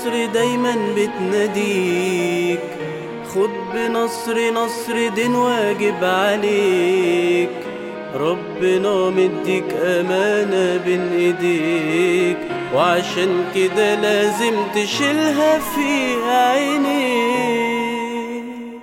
مصر دايما بتناديك خد بنصر نصر دين واجب عليك ربنا مديك أمانة بين إيديك وعشان كده لازم تشيلها في عينيك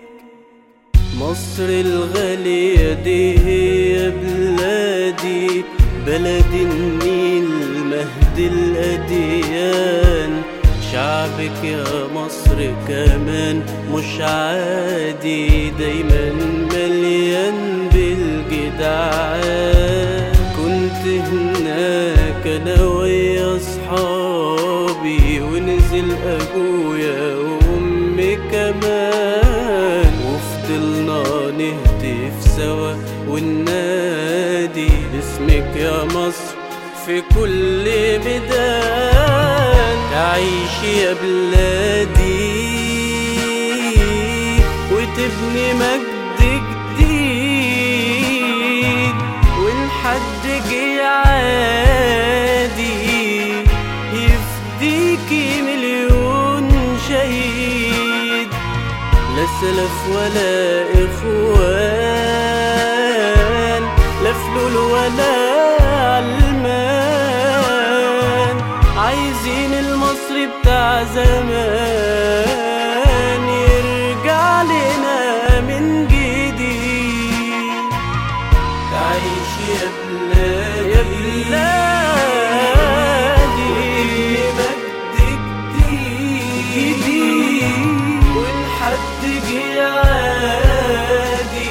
مصر الغالية دي هي بلادي بلد النيل مهد الأديان شعبك يا مصر كمان مش عادي دايما مليان بالجدعان كنت هناك انا ويا اصحابي ونزل ابويا وامي كمان وفضلنا نهتف سوا وننادي اسمك يا مصر في كل ميدان تعيش يا بلادي وتبني مجد جديد والحد جه عادي يفديكي مليون شهيد لا سلف ولا إخوان لا فلول ولا علمان عايزين المصري بتاع زمان يرجع لنا من جديد تعيش يا بلادي يا بلادي مجد جديد والحد جه عادي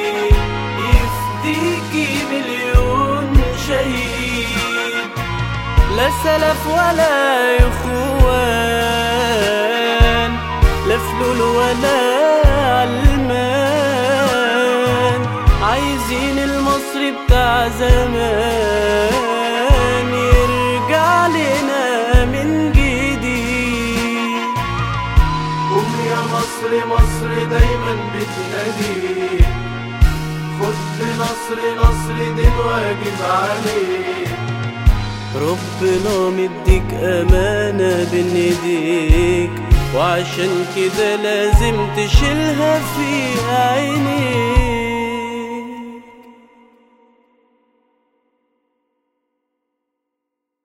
يفديكي مليون شهيد لا سلف ولا إخوان لا فلول ولا علمان عايزين المصري بتاع زمان يرجع لنا من جديد قوم يا مصر مصر دايما بتناديك خد بنصر نصر دين واجب عليك ربنا مديك أمانة بين ايديك وعشان كده لازم تشيلها في عينيك